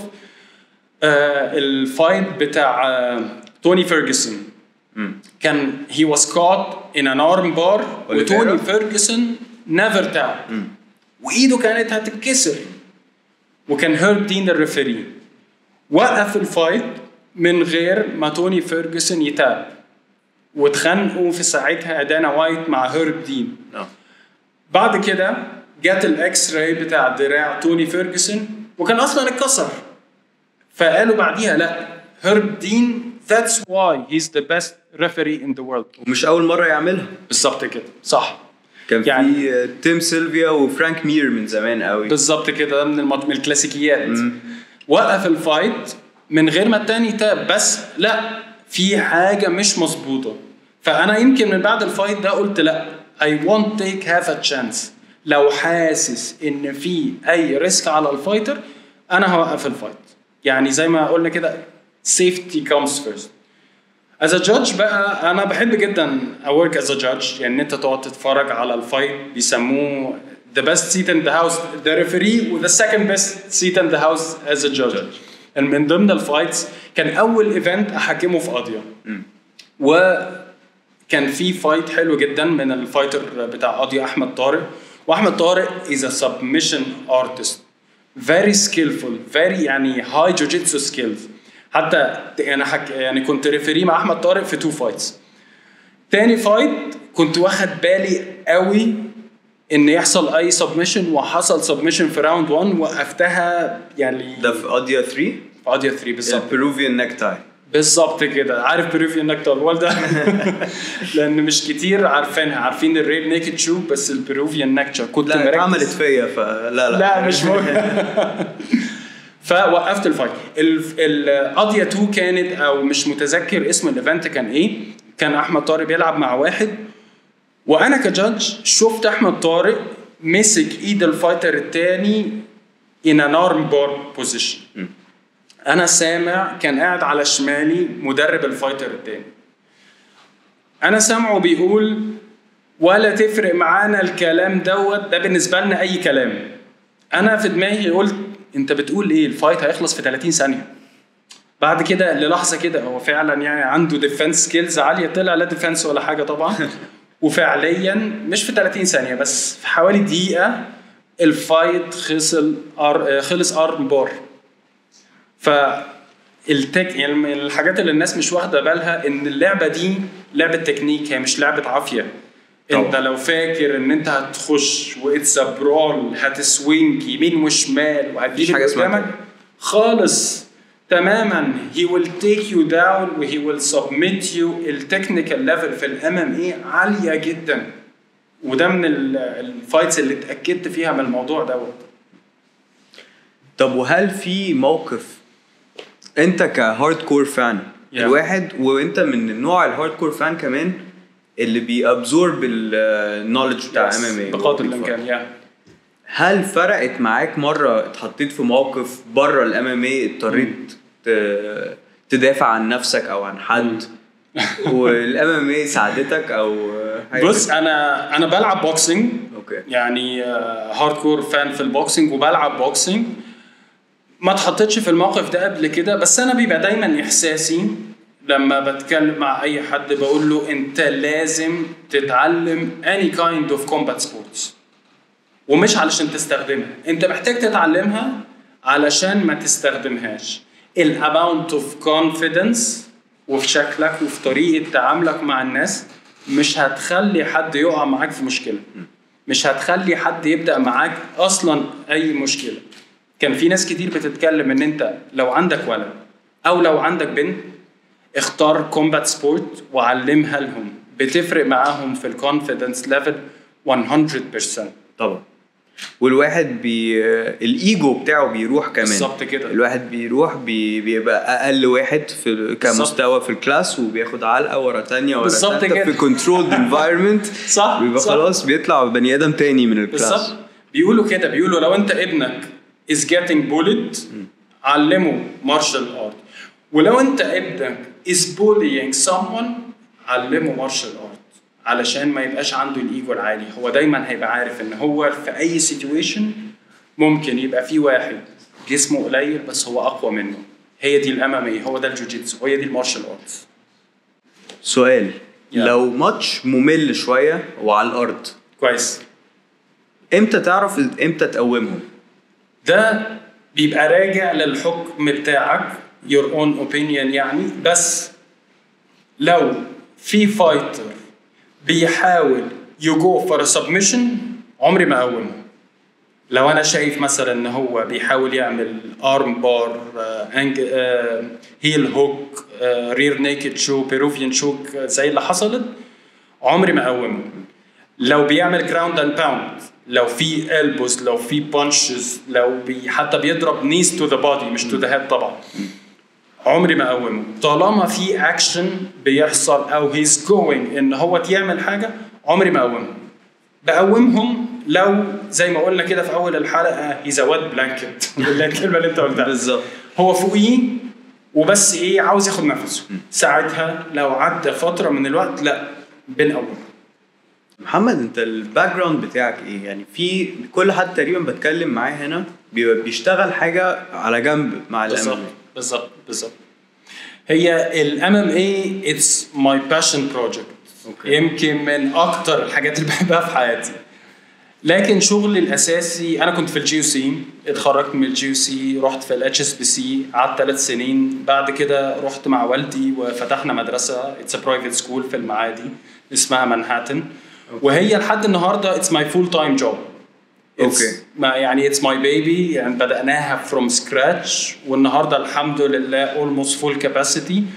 B: آه الفايت بتاع آه توني فيرجسون كان هي واز كوت ان ان ارم بار
A: أوليفيرا؟
B: وتوني فيرجسون نيفر تاب وايده كانت هتتكسر وكان هيرب دين الريفري وقف الفايت من غير ما توني فيرجسون يتاب واتخانقوا في ساعتها دانا وايت مع هيرب دين
A: اه
B: بعد كده جت الاكس راي بتاع دراع توني فيرجسون وكان اصلا اتكسر فقالوا بعديها لا هيرب دين that's why he's the best referee in the world
A: ومش اول مره يعملها
B: بالظبط كده صح
A: كان
B: يعني-
A: في تيم سيلفيا وفرانك مير من زمان قوي
B: بالظبط كده ده من المط... من الكلاسيكيات وقف الفايت من غير ما التاني تاب بس لا في حاجه مش مظبوطه فانا يمكن من بعد الفايت ده قلت لا I won't take half a chance لو حاسس ان في اي ريسك على الفايتر انا هوقف الفايت يعني زي ما قلنا كده safety comes first از جادج بقى انا بحب جدا اورك از جادج يعني انت تقعد تتفرج على الفايت بيسموه the best seat in the house the referee و the second best seat in the house as a judge يعني من ضمن الفايتس كان اول ايفنت احكمه في قضيه وكان في فايت حلو جدا من الفايتر بتاع قاضي احمد طارق واحمد طارق is a submission artist very skillful very يعني high jiu-jitsu skills حتى انا حك... يعني كنت ريفري مع احمد طارق في تو فايتس تاني فايت كنت واخد بالي قوي ان يحصل اي سبمشن وحصل سبمشن في راوند 1 وقفتها يعني
A: ده في قضيه 3
B: في قضيه 3 بالظبط
A: البيروفيان نيك تاي
B: بالظبط كده عارف بروفيان نكتر والده لان مش كتير عارفينها عارفين الريل نيكد شو بس البروفيان نكتشر كنت
A: لا
B: مركز
A: اتعملت فيا فلا لا
B: لا مش مهم فوقفت الفايت ال- القضيه 2 كانت او مش متذكر اسم الايفنت كان ايه كان احمد طارق بيلعب مع واحد وانا كجادج شفت احمد طارق مسك ايد الفايتر التاني in an arm bar position انا سامع كان قاعد على شمالي مدرب الفايتر التاني انا سامعه بيقول ولا تفرق معانا الكلام دوت ده بالنسبه لنا اي كلام انا في دماغي قلت انت بتقول ايه الفايت هيخلص في 30 ثانيه بعد كده للحظه كده هو فعلا يعني عنده ديفense سكيلز عاليه طلع لا ديفense ولا حاجه طبعا وفعليا مش في 30 ثانيه بس في حوالي دقيقه الفايت خلص أر... خلص ارم بار ف التك يعني من الحاجات اللي الناس مش واخده بالها ان اللعبه دي لعبه تكنيك هي مش لعبه عافيه انت
A: طبعا.
B: لو فاكر ان انت هتخش واتس برول هتسوينج يمين وشمال وهتجيب
A: مفيش حاجة
B: اللي
A: اسمها
B: قدامك
A: كده.
B: خالص تماما he will take you down و he will submit you التكنيكال ليفل في الام ام اي عاليه جدا وده من ال- الفايتس اللي اتاكدت فيها من الموضوع دوت
A: طب وهل في موقف انت كهارد كور فان
B: Yeah.
A: الواحد وانت من النوع الهارد كور فان كمان اللي بيابزورب النولج بتاع ام ام اي
B: بقدر الامكان يا
A: هل فرقت معاك مره اتحطيت في موقف بره الام ام اي اضطريت ت- تدافع عن نفسك او عن حد والام ام اي ساعدتك او حاجة
B: بص انا انا بلعب بوكسنج
A: اوكي
B: يعني هارد كور فان في البوكسنج وبلعب بوكسنج ما اتحطيتش في الموقف ده قبل كده بس انا بيبقى دايما احساسي لما بتكلم مع اي حد بقول له انت لازم تتعلم any kind of combat sports ومش علشان تستخدمها انت محتاج تتعلمها علشان ما تستخدمهاش الاماونت اوف كونفيدنس وفي شكلك وفي طريقه تعاملك مع الناس مش هتخلي حد يقع معاك في مشكله مش هتخلي حد يبدا معاك اصلا اي مشكله كان في ناس كتير بتتكلم ان انت لو عندك ولد او لو عندك بنت اختار كومبات سبورت وعلمها لهم بتفرق معاهم في الكونفيدنس ليفل 100%
A: طبعا والواحد بي الايجو بتاعه بيروح كمان
B: بالظبط كده.
A: الواحد بيروح بي... بيبقى اقل واحد في كمستوى في الكلاس وبياخد علقه ورا تانية ورا
B: بالظبط
A: تالتة
B: كده.
A: في كنترول انفايرمنت
B: صح
A: بيبقى
B: صح.
A: خلاص بيطلع بني ادم تاني من الكلاس
B: بالظبط بيقولوا كده بيقولوا لو انت ابنك is getting bullied علمه martial art ولو انت ابنك is bullying someone علمه martial art علشان ما يبقاش عنده الايجو العالي هو دايما هيبقى عارف ان هو في اي سيتويشن ممكن يبقى في واحد جسمه قليل بس هو اقوى منه هي دي الام ام هو ده الجوجيتسو هي دي المارشال ارتس
A: سؤال
B: Yeah.
A: لو ماتش ممل شويه وعلى الارض
B: كويس
A: امتى تعرف امتى تقومهم
B: ده بيبقى راجع للحكم بتاعك your own opinion يعني بس لو في فايتر بيحاول you go for a submission عمري ما اقومه لو انا شايف مثلا ان هو بيحاول يعمل ارم بار هيل هوك رير نيكد شو بيروفيان شوك زي اللي حصلت عمري ما اقومه لو بيعمل جراوند اند باوند لو في البوز لو في بانشز لو بي حتى بيضرب نيز تو ذا بودي مش تو ذا هيد طبعا عمري ما اقومه طالما في اكشن بيحصل او هيز جوينج ان هو يعمل حاجه عمري ما اقومه بقومهم لو زي ما قلنا كده في اول الحلقه هيز ا واد بلانكت الكلمه اللي انت قلتها
A: بالظبط
B: هو فوقيه وبس ايه عاوز ياخد نفسه ساعتها لو عدى فتره من الوقت لا بنقوم
A: محمد انت الباك جراوند بتاعك ايه يعني في كل حد تقريبا بتكلم معاه هنا بيبقى بيشتغل حاجه على جنب مع الام
B: بالظبط بالظبط بالظبط هي الام ام اي اتس ماي باشن بروجكت
A: أوكي.
B: يمكن من اكتر الحاجات اللي بحبها في حياتي لكن شغلي الاساسي انا كنت في الجي سي اتخرجت من الجي سي رحت في الاتش اس بي سي قعدت ثلاث سنين بعد كده رحت مع والدي وفتحنا مدرسه اتس برايفت سكول في المعادي اسمها مانهاتن وهي لحد النهارده اتس ماي فول تايم جوب
A: أوكي.
B: ما يعني اتس ماي بيبي يعني بدأناها فروم سكراتش والنهارده الحمد لله اولموست فول كاباسيتي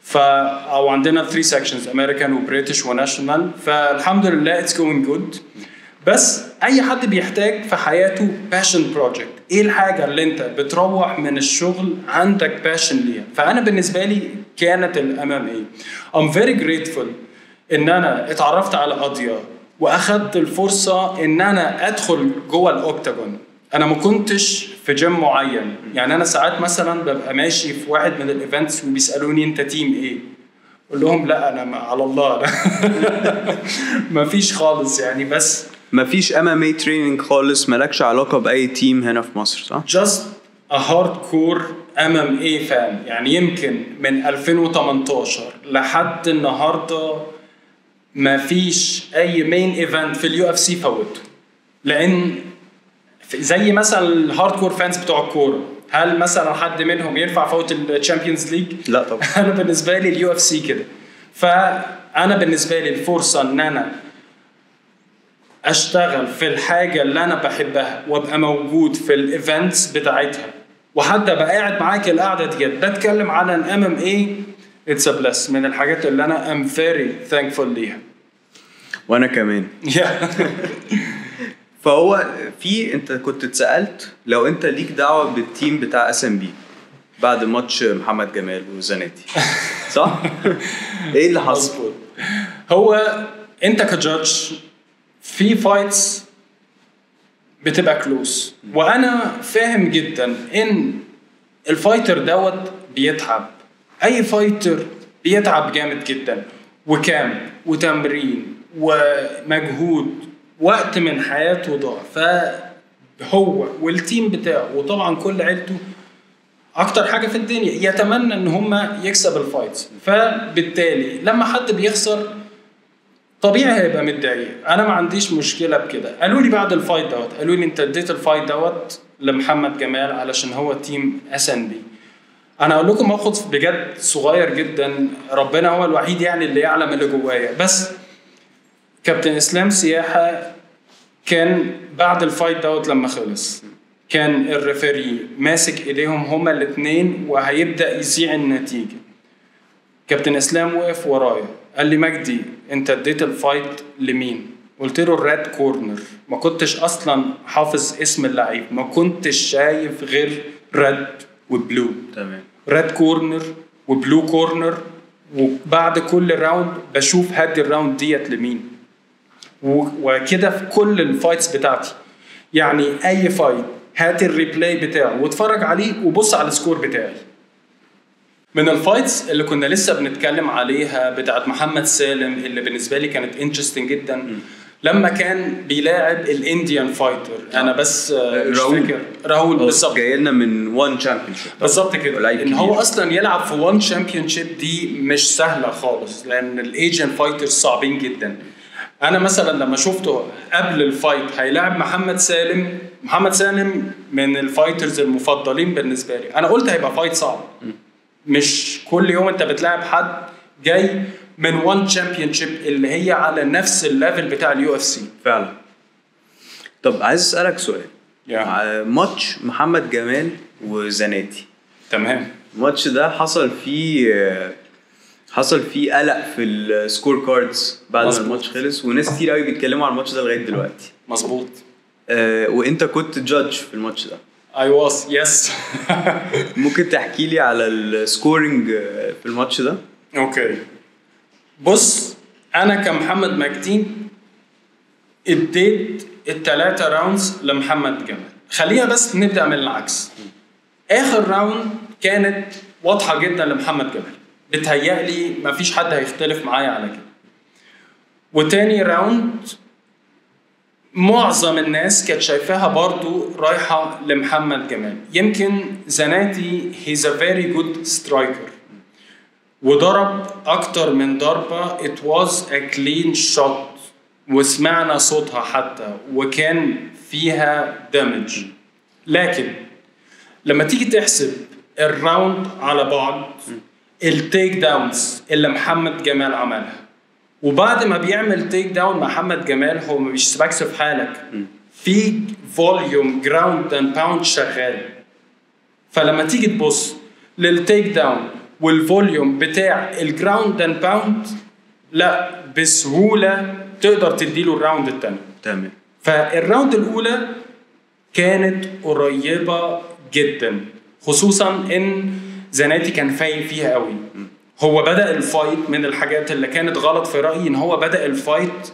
B: ف او عندنا 3 سكشنز امريكان وبريتش وناشونال فالحمد لله اتس جوينج جود بس اي حد بيحتاج في حياته باشن بروجكت ايه الحاجه اللي انت بتروح من الشغل عندك باشن ليها فانا بالنسبه لي كانت الام ام اي ام فيري جريتفول ان انا اتعرفت على قضيه واخدت الفرصه ان انا ادخل جوه الاوكتاجون انا ما كنتش في جيم معين يعني انا ساعات مثلا ببقى ماشي في واحد من الايفنتس وبيسالوني انت تيم ايه اقول لهم لا انا ما- على الله ما فيش خالص يعني بس
A: مفيش ام ام اي تريننج خالص مالكش علاقه باي تيم هنا في مصر صح؟
B: just a hardcore MMA fan يعني يمكن من 2018 لحد النهارده ما فيش اي مين ايفنت في اليو اف سي فوته لان في- زي مثلا الهاردكور فانز بتوع الكوره هل مثلا حد منهم ينفع فوت الشامبيونز ليج؟
A: لا طبعا
B: انا بالنسبه لي اليو اف سي كده فانا بالنسبه لي الفرصه ان انا اشتغل في الحاجه اللي انا بحبها وابقى موجود في الايفنتس بتاعتها وحتى ابقى قاعد معاك القعده ديت بتكلم على الام ام اي اتس ا بلس من الحاجات اللي انا ام فيري ثانكفول ليها
A: وانا كمان فهو في انت كنت اتسالت لو انت ليك دعوه بالتيم بتاع اس ام بي بعد ماتش محمد جمال وزناتي صح؟ ايه اللي حصل؟
B: مظبوط هو انت كجادج في فايتس بتبقى كلوز وانا فاهم جدا ان الفايتر دوت بيتعب اي فايتر بيتعب جامد جدا وكامب وتمرين ومجهود وقت من حياته ضاع فهو والتيم بتاعه وطبعا كل عيلته اكتر حاجه في الدنيا يتمنى ان هم يكسب الفايتس فبالتالي لما حد بيخسر طبيعي هيبقى متضايق انا ما عنديش مشكله بكده قالوا لي بعد الفايت دوت قالوا لي انت اديت الفايت دوت لمحمد جمال علشان هو تيم اس ان بي انا اقول لكم موقف بجد صغير جدا ربنا هو الوحيد يعني اللي يعلم اللي جوايا بس كابتن اسلام سياحه كان بعد الفايت دوت لما خلص كان الريفري ماسك ايديهم هما الاثنين وهيبدا يذيع النتيجه كابتن اسلام وقف ورايا قال لي مجدي انت اديت الفايت لمين قلت له الراد كورنر ما كنتش اصلا حافظ اسم اللعيب ما كنتش شايف غير ريد وبلو
A: تمام
B: ريد كورنر وبلو كورنر وبعد كل راوند بشوف هدي الراوند ديت لمين و- وكده في كل الفايتس بتاعتي يعني اي فايت هات الريبلاي بتاعه واتفرج عليه وبص على السكور بتاعي من الفايتس اللي كنا لسه بنتكلم عليها بتاعت محمد سالم اللي بالنسبه لي كانت انترستنج جدا لما كان بيلاعب الانديان فايتر انا بس آه، مش
A: راؤول.
B: فاكر راهول بالظبط
A: جاي لنا من وان تشامبيونشيب
B: بالظبط كده
A: لعيب
B: ان
A: كبير.
B: هو اصلا يلعب في وان شامبيون شيب دي مش سهله خالص لان الايجن فايترز صعبين جدا انا مثلا لما شفته قبل الفايت هيلاعب محمد سالم محمد سالم من الفايترز المفضلين بالنسبه لي انا قلت هيبقى فايت صعب مش كل يوم انت بتلاعب حد جاي من وان شامبيون شيب اللي هي على نفس الليفل بتاع اليو اف سي
A: فعلا طب عايز اسالك سؤال
B: يا.
A: ع- ماتش محمد جمال وزناتي
B: تمام
A: الماتش ده حصل فيه حصل فيه قلق في السكور كاردز بعد ما
B: مظبوط.
A: الماتش خلص وناس كتير قوي بيتكلموا على الماتش ده لغايه دلوقتي
B: مظبوط
A: آه، وانت كنت جادج في الماتش ده
B: اي واز يس
A: ممكن تحكي لي على السكورينج آه، في الماتش ده
B: اوكي بص انا كمحمد مجدي اديت الثلاثه راوندز لمحمد جمال خلينا بس نبدا من العكس اخر راوند كانت واضحه جدا لمحمد جمال بتهيألي مفيش حد هيختلف معايا على كده وتاني راوند معظم الناس كانت شايفاها برضو رايحة لمحمد جمال يمكن زناتي he's a very good striker وضرب أكتر من ضربة it was a clean shot وسمعنا صوتها حتى وكان فيها دامج لكن لما تيجي تحسب الراوند على بعض التيك داونز اللي محمد جمال عملها وبعد ما بيعمل تيك داون محمد جمال هو ما بيسيبكش في حالك في فوليوم جراوند اند باوند شغال فلما تيجي تبص للتيك داون والفوليوم بتاع الجراوند اند باوند لا بسهوله تقدر تديله الراوند الثاني
A: تمام
B: فالراوند الاولى كانت قريبه جدا خصوصا ان زناتي كان فايق فيها قوي هو بدا الفايت من الحاجات اللي كانت غلط في رايي ان هو بدا الفايت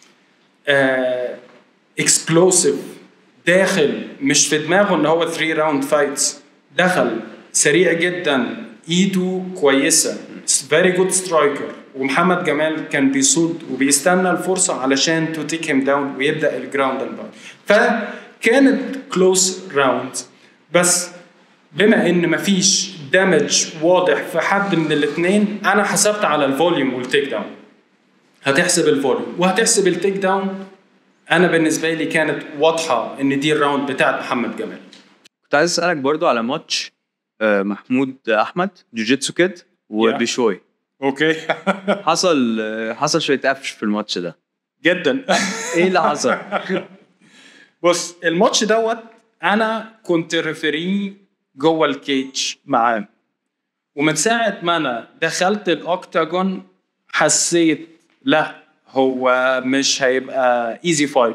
B: اكسبلوسيف داخل مش في دماغه ان هو 3 راوند فايتس دخل سريع جدا ايده كويسه فيري جود سترايكر ومحمد جمال كان بيصد وبيستنى الفرصه علشان تو تيك هيم داون ويبدا الجراوند اند باوند فكانت كلوز راوند بس بما ان مفيش دامج واضح في حد من الاثنين انا حسبت على الفوليوم والتيك داون هتحسب الفوليوم وهتحسب التيك داون انا بالنسبه لي كانت واضحه ان دي الراوند بتاعت محمد جمال
A: كنت عايز اسالك برضو على ماتش آه، محمود احمد جوجيتسو كيد وبشوي
B: اوكي
A: حصل آه، حصل شويه قفش في الماتش ده
B: جدا
A: ايه اللي حصل؟
B: بص الماتش دوت انا كنت ريفري جوه الكيتش معاه ومن ساعه ما انا دخلت الاوكتاجون حسيت لا هو مش هيبقى ايزي فايت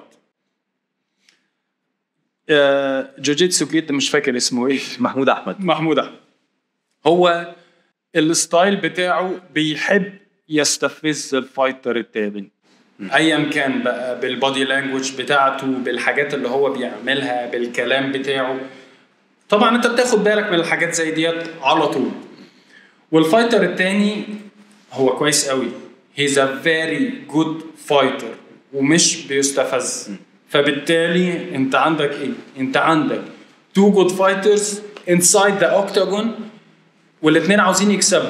B: جوجيتسو كيد مش فاكر اسمه ايه
A: محمود احمد
B: محمود احمد هو الستايل بتاعه بيحب يستفز الفايتر التاني ايا كان بقى بالبادي لانجوج بتاعته بالحاجات اللي هو بيعملها بالكلام بتاعه طبعا انت بتاخد بالك من الحاجات زي ديت على طول والفايتر التاني هو كويس قوي هيز ا فيري جود فايتر ومش بيستفز فبالتالي انت عندك ايه انت عندك تو جود فايترز انسايد ذا اوكتاجون والاثنين عاوزين يكسبوا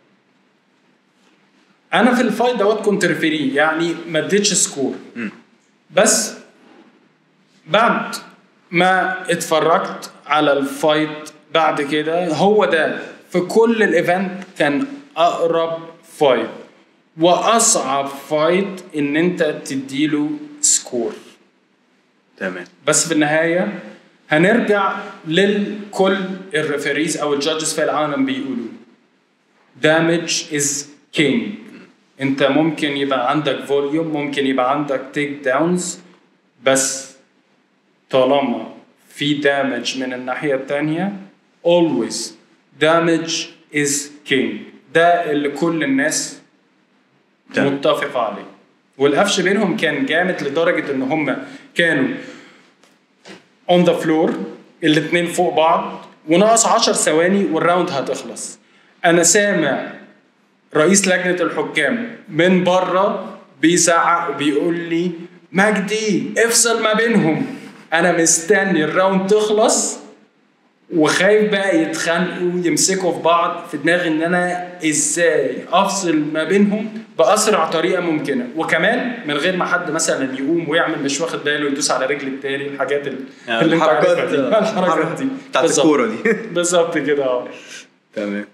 B: انا في الفايت دوت كنت ريفيري يعني ما اديتش سكور بس بعد ما اتفرجت على الفايت بعد كده هو ده في كل الايفنت كان اقرب فايت واصعب فايت ان انت تديله سكور
A: تمام
B: بس في النهايه هنرجع لكل الريفريز او الجادجز في العالم بيقولوا دامج از كينج انت ممكن يبقى عندك فوليوم ممكن يبقى عندك تيك داونز بس طالما في دامج من الناحيه الثانيه always damage is king ده اللي كل الناس
A: تمام.
B: متفقه عليه والقفش بينهم كان جامد لدرجه ان هم كانوا اون ذا فلور الاثنين فوق بعض وناقص 10 ثواني والراوند هتخلص انا سامع رئيس لجنه الحكام من بره بيزعق وبيقول لي مجدي افصل ما بينهم انا مستني الراوند تخلص وخايف بقى يتخانقوا يمسكوا في بعض في دماغي ان انا ازاي افصل ما بينهم باسرع طريقه ممكنه وكمان من غير ما حد مثلا يقوم ويعمل مش واخد باله يدوس على رجل التاني الحاجات اللي اللي انت عارفها دي. الحركات دي
A: بتاعت
B: بالظبط.
A: الكوره دي
B: بالظبط كده اه
A: تمام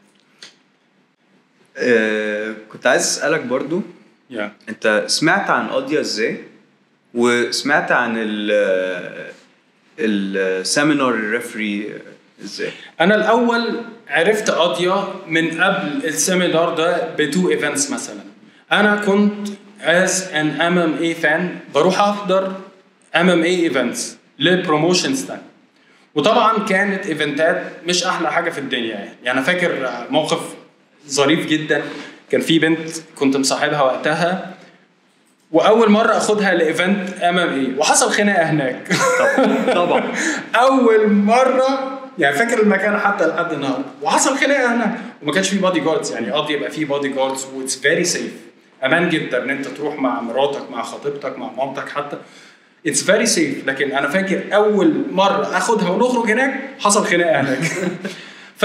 A: آه، كنت عايز اسالك برضو
B: يا
A: انت سمعت عن قضيه ازاي وسمعت عن ال السيمينار الريفري ازاي
B: انا الاول عرفت قضيه من قبل السيمينار ده بتو ايفنتس مثلا انا كنت از ان ام ام اي فان بروح احضر ام ام اي ايفنتس للبروموشنز ده وطبعا كانت ايفنتات مش احلى حاجه في الدنيا يعني يعني انا فاكر موقف ظريف جدا كان في بنت كنت مصاحبها وقتها واول مره اخدها لايفنت ام ام اي وحصل خناقه هناك
A: طبعا طبعا
B: اول مره يعني فاكر المكان حتى لحد النهارده وحصل خناقه هناك وما كانش في بادي جاردز يعني قضي يبقى في بادي جاردز واتس فيري سيف امان جدا ان انت تروح مع مراتك مع خطيبتك مع مامتك حتى اتس فيري سيف لكن انا فاكر اول مره اخدها ونخرج هناك حصل خناقه هناك ف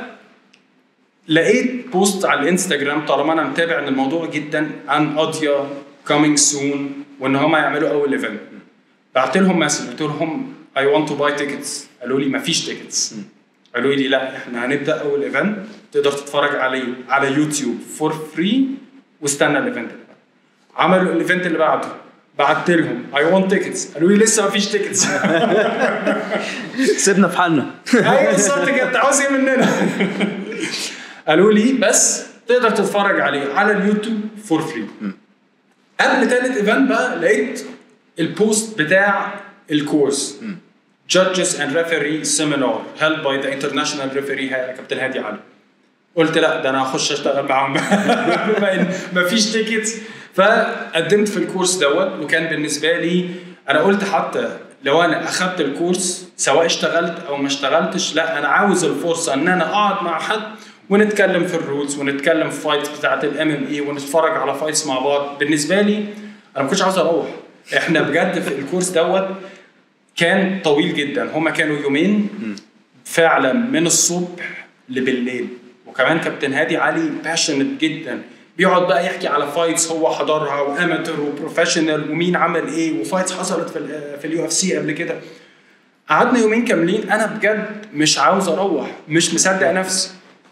B: لقيت بوست على الانستجرام طالما انا متابع ان الموضوع جدا عن قضيه كامينج سون وان هم يعملوا اول ايفنت بعت لهم مسج قلت لهم اي ونت تو باي تيكتس قالوا لي مفيش تيكتس قالوا لي لا احنا هنبدا اول ايفنت تقدر تتفرج عليه على يوتيوب فور فري واستنى الايفنت اللي بعده عملوا الايفنت اللي بعده بعت لهم اي ونت تيكتس قالوا لي لسه مفيش تيكتس
A: سيبنا في حالنا
B: ايوه بالظبط كده انت عاوز ايه مننا؟ قالوا لي بس تقدر تتفرج عليه على اليوتيوب فور فري قبل تالت ايفنت بقى لقيت البوست بتاع الكورس Judges and Referee Seminar held by the International Referee ها- كابتن هادي علي قلت لا ده انا هخش اشتغل معاهم بما ان مفيش تيكتس فقدمت في الكورس دوت وكان بالنسبه لي انا قلت حتى لو انا اخدت الكورس سواء اشتغلت او ما اشتغلتش لا انا عاوز الفرصه ان انا اقعد مع حد ونتكلم في الرولز ونتكلم في فايتس بتاعت الام ام اي ونتفرج على فايتس مع بعض بالنسبه لي انا ما كنتش عاوز اروح احنا بجد في الكورس دوت كان طويل جدا هما كانوا يومين فعلا من الصبح لبالليل وكمان كابتن هادي علي باشنت جدا بيقعد بقى يحكي على فايتس هو حضرها واماتور وبروفيشنال ومين عمل ايه وفايتس حصلت في ال في اليو اف سي قبل كده قعدنا يومين كاملين انا بجد مش عاوز اروح مش مصدق نفسي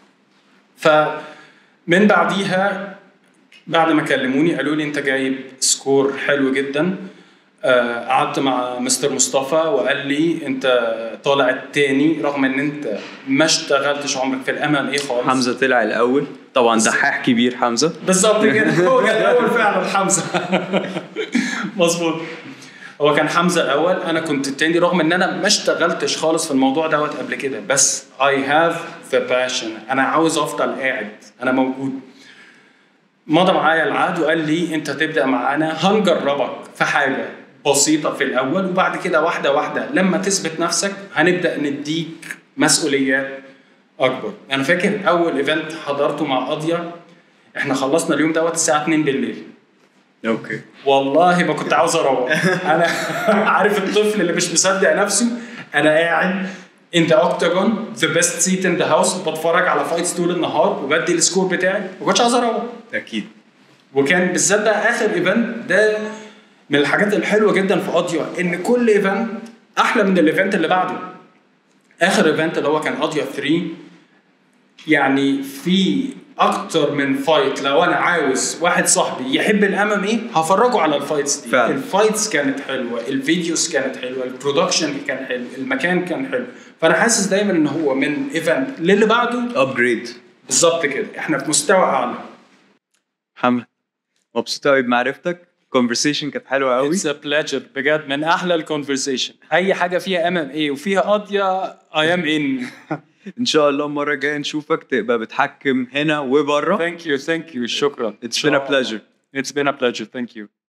B: فمن بعديها بعد ما كلموني قالوا لي انت جايب سكور حلو جدا آه، قعدت مع مستر مصطفى وقال لي انت طالع التاني رغم ان انت ما اشتغلتش عمرك في الام ام اي خالص
A: حمزه طلع الاول طبعا دحاح كبير حمزه
B: بالظبط كده هو كان الاول فعلا حمزه مظبوط هو كان حمزه الاول انا كنت التاني رغم ان انا ما اشتغلتش خالص في الموضوع دوت قبل كده بس اي هاف ذا باشن انا عاوز افضل قاعد انا موجود مضى معايا العقد وقال لي انت تبدا معانا هنجربك في حاجه بسيطه في الاول وبعد كده واحده واحده لما تثبت نفسك هنبدا نديك مسؤوليات اكبر انا فاكر اول ايفنت حضرته مع قضيه احنا خلصنا اليوم دوت الساعه 2 بالليل
A: اوكي
B: والله ما كنت عاوز اروح انا عارف الطفل اللي مش مصدق نفسه انا قاعد ان ذا اوكتاجون ذا بيست سيت ان ذا هاوس بتفرج على فايتس طول النهار وبدي السكور بتاعي ما كنتش عاوز اروح
A: اكيد
B: وكان بالذات بقى اخر ايفنت ده من الحاجات الحلوه جدا في اوديو ان كل ايفنت احلى من الايفنت اللي بعده اخر ايفنت اللي هو كان اوديو 3 يعني في اكتر من فايت لو انا عاوز واحد صاحبي يحب الام ام اي هفرجه على الفايتس دي
A: فعلا.
B: الفايتس كانت حلوه الفيديوز كانت حلوه البرودكشن كان حلو المكان كان حلو فانا حاسس دايما ان هو من ايفنت للي بعده
A: ابجريد
B: بالظبط كده احنا في مستوى اعلى
A: محمد مبسوط قوي بمعرفتك كونفرسيشن كانت حلوه قوي
B: اتس ا بليجر بجد من احلى الكونفرسيشن اي حاجه فيها ام ام اي وفيها قضيه اي ام ان
A: ان شاء الله المره الجايه نشوفك تبقى بتحكم هنا وبره
B: ثانك يو ثانك يو شكرا
A: It's been a pleasure.
B: It's been a pleasure. Thank you.